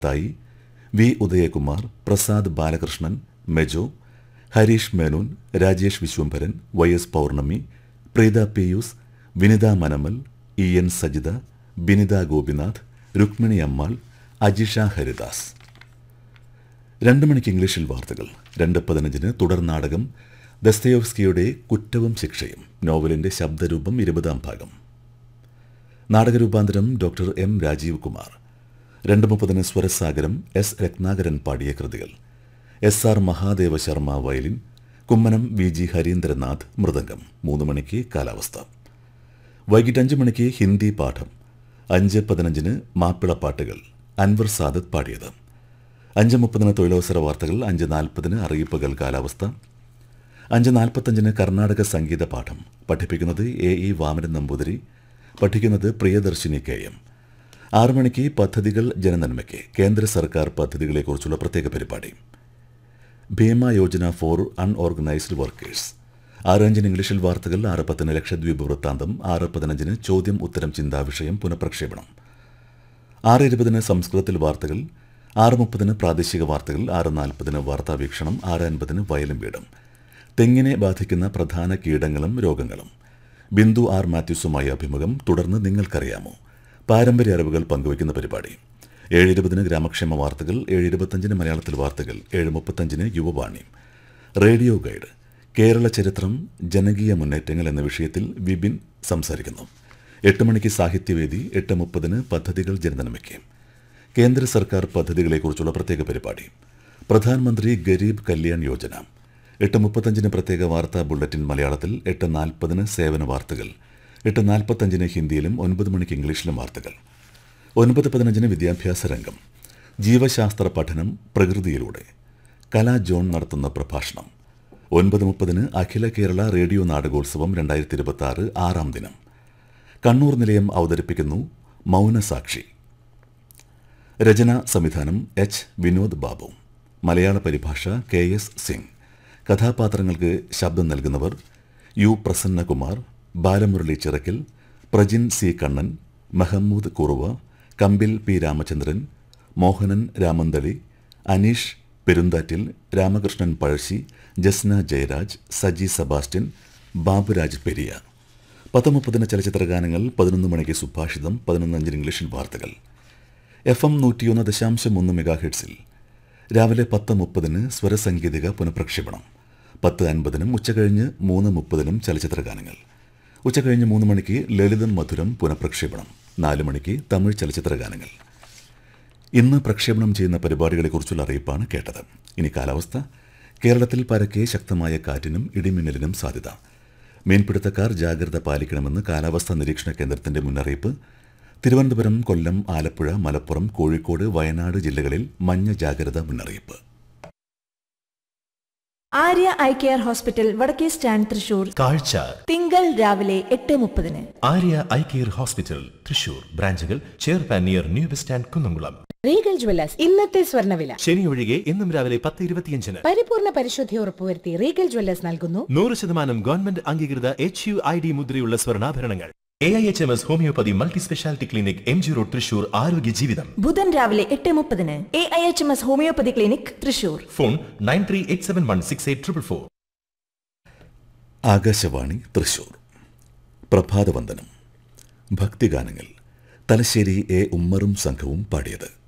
തായി V Udayakumar Prasad Balakrishnan Mejo Harish Menon Rajesh Viswambharan Y S Pournami Preetha Pius Vinitha മനമൽ E N Sajitha Binitha Gopinath Rukmini Ammal Ajisha Haridas രണ്ട് മണിക്ക് ഇംഗ്ലീഷിൽ വാർത്തകൾ രണ്ട് പതിനഞ്ചിന് തുടർ നാടകം ദസ്തയോവ്സ്കിയുടെ കുറ്റവും ശിക്ഷയും നോവലിന്റെ ശബ്ദരൂപം ഇരുപതാം ഭാഗം നാടകരൂപാന്തരം ഡോക്ടർ എം രാജീവ് കുമാർ രണ്ട് മുപ്പതിന് സ്വരസാഗരം എസ് രത്നാകരൻ പാടിയ കൃതികൾ S R Mahadeva Sharma violin Kummanam V G Harindranath mridangam മൂന്ന് മണിക്ക് കാലാവസ്ഥ വൈകിട്ട് അഞ്ച് മണിക്ക് ഹിന്ദി പാഠം അഞ്ച് പതിനഞ്ചിന് മാപ്പിളപ്പാട്ടുകൾ അൻവർ സാദത്ത് പാടിയത് അഞ്ച് മുപ്പതിന് തൊഴിലവസര വാർത്തകൾ അഞ്ച് നാൽപ്പതിന് അറിയിപ്പുകൾ കാലാവസ്ഥ അഞ്ച് നാൽപ്പത്തഞ്ചിന് കർണാടക സംഗീത പാഠം പഠിപ്പിക്കുന്നത് എ ഇ വാമനൻ നമ്പൂതിരി പഠിക്കുന്നത് പ്രിയദർശിനി കെ എം ആറു മണിക്ക് പദ്ധതികൾ ജനനന്മയ്ക്ക് കേന്ദ്ര സർക്കാർ പദ്ധതികളെക്കുറിച്ചുള്ള പ്രത്യേക പരിപാടി Bima Yojana for unorganised workers ആറ് അഞ്ചിന് ഇംഗ്ലീഷിൽ വാർത്തകൾ ആറ് പത്തിന് ലക്ഷദ്വീപ് വൃത്താന്തം ആറ് പതിനഞ്ചിന് ചോദ്യം ഉത്തരം ചിന്താവിഷയം പുനഃപ്രക്ഷേപണം ആറ് ഇരുപതിന് സംസ്കൃതത്തിൽ വാർത്തകൾ ആറ് മുപ്പതിന് പ്രാദേശിക വാർത്തകൾ ആറ് നാൽപ്പതിന് വാർത്താവീക്ഷണം ആറ് അൻപതിന് വയലും വീടും തെങ്ങിനെ ബാധിക്കുന്ന പ്രധാന കീടങ്ങളും രോഗങ്ങളും ബിന്ദു ആർ മാത്യൂസുമായി അഭിമുഖം തുടർന്ന് നിങ്ങൾക്കറിയാമോ പാരമ്പര്യ അറിവുകൾ പങ്കുവയ്ക്കുന്ന പരിപാടി ഏഴ് ഇരുപതിന് ഗ്രാമക്ഷേമ വാർത്തകൾ ഏഴ് ഇരുപത്തഞ്ചിന് മലയാളത്തിൽ വാർത്തകൾ ഏഴ് മുപ്പത്തഞ്ചിന് യുവവാണി റേഡിയോ ഗൈഡ് കേരള ചരിത്രം ജനകീയ മുന്നേറ്റങ്ങൾ എന്ന വിഷയത്തിൽ വിപിൻ സംസാരിക്കുന്നു എട്ട് മണിക്ക് സാഹിത്യവേദി എട്ട് മുപ്പതിന് പദ്ധതികൾ ജനനന്മയ്ക്ക് കേന്ദ്ര സർക്കാർ പദ്ധതികളെക്കുറിച്ചുള്ള പ്രത്യേക പരിപാടി പ്രധാനമന്ത്രി ഗരീബ് കല്യാൺ യോജന എട്ട് മുപ്പത്തഞ്ചിന് പ്രത്യേക വാർത്താ ബുള്ളറ്റിൻ മലയാളത്തിൽ എട്ട് നാൽപ്പതിന് സേവന വാർത്തകൾ എട്ട് നാൽപ്പത്തഞ്ചിന് ഹിന്ദിയിലും ഒൻപത് മണിക്ക് ഇംഗ്ലീഷിലും വാർത്തകൾ ഒൻപത് പതിനഞ്ചിന് വിദ്യാഭ്യാസ രംഗം ജീവശാസ്ത്ര പഠനം പ്രകൃതിയിലൂടെ കലാ ജോൺ നടത്തുന്ന പ്രഭാഷണം ഒൻപത് മുപ്പതിന് അഖില കേരള റേഡിയോ നാടകോത്സവം രണ്ടായിരത്തി ഇരുപത്തി ആറ് ആറാം ദിനം കണ്ണൂർ നിലയം അവതരിപ്പിക്കുന്നു മൗനസാക്ഷി രചന സംവിധാനം എച്ച് വിനോദ് ബാബു മലയാള പരിഭാഷ കെ എസ് സിംഗ് കഥാപാത്രങ്ങൾക്ക് ശബ്ദം നൽകുന്നവർ U Prasannakumar Balamurali Chirakkal Prajin C Kannan Mahamood Kuruva Kambil P Ramachandran Mohanan Ramanthali Aneesh Perunthattil Ramakrishnan Pazhassi Jasna Jayaraj Saji Sebastian Baburaj Periya പത്ത് മുപ്പതിന് ചലച്ചിത്ര ഗാനങ്ങൾ പതിനൊന്ന് മണിക്ക് സുഭാഷിതം പതിനൊന്നഞ്ചിന് ഇംഗ്ലീഷിൽ വാർത്തകൾ എഫ് എം നൂറ്റിയൊന്ന് ദശാംശം ഒന്ന് മെഗാ ഹെഡ്സിൽ രാവിലെ പത്ത് മുപ്പതിന് സ്വരസംഗീതിക പുനഃപ്രക്ഷേപണം പത്ത് അൻപതിനും ഉച്ചകഴിഞ്ഞ് മൂന്ന് മുപ്പതിനും ചലച്ചിത്ര ഗാനങ്ങൾ ഉച്ചകഴിഞ്ഞ് മൂന്ന് മണിക്ക് ലളിതം മധുരം പുനഃപ്രക്ഷേപണം നാല് മണിക്ക് തമിഴ് ചലച്ചിത്ര ഗാനങ്ങൾ ഇന്ന് പ്രക്ഷേപണം ചെയ്യുന്ന പരിപാടികളെക്കുറിച്ചുള്ള അറിയിപ്പാണ് കേട്ടത് ഇനി കാലാവസ്ഥ കേരളത്തിൽ പരക്കെ ശക്തമായ കാറ്റിനും ഇടിമിന്നലിനും സാധ്യത മീൻപിടുത്തക്കാർ ജാഗ്രത പാലിക്കണമെന്ന് കാലാവസ്ഥാ നിരീക്ഷണ കേന്ദ്രത്തിന്റെ മുന്നറിയിപ്പ് തിരുവനന്തപുരം കൊല്ലം ആലപ്പുഴ മലപ്പുറം കോഴിക്കോട് വയനാട് ജില്ലകളിൽ മഞ്ഞ ജാഗ്രത മുന്നറിയിപ്പ് ആര്യ ഐ കെയർ ഹോസ്പിറ്റൽ വടക്കേ സ്റ്റാൻഡ് തൃശൂർ കാഴ്ച തിങ്കൾ രാവിലെ എട്ട് മുപ്പതിന് Arya eye care hospital Thrissur ബ്രാഞ്ചുകൾ ചെയർപാൻ near new bus stand Kunnamkulam regal jewellers ഇന്നത്തെ സ്വർണ്ണവില ശനി ഒഴികെ എന്നും രാവിലെ പത്ത് ഇരുപത്തിയഞ്ചിന് പരിപൂർണ പരിശുദ്ധി ഉറപ്പുവരുത്തി റീഗൽ ജ്വല്ലേഴ്സ് നൽകുന്നു നൂറ് ശതമാനം ഗവൺമെന്റ് അംഗീകൃത എച്ച് യു ഐ ഡി മുദ്രയുള്ള സ്വർണ്ണാഭരണങ്ങൾ A I H M S homeopathy multi speciality clinic M G road Thrissur ആരോഗ്യ ജീവിതം ബുധൻ രാവിലെ എട്ട് മുപ്പതിന് A I H M S homeopathy clinic Thrissur phone nine three eight seven one six eight triple four Akashvani Thrissur പ്രഭാതവന്ദനം ഭക്തിഗാനങ്ങൾ തലശ്ശേരി എ ഉമ്മറും സംഘവും പാടിയത്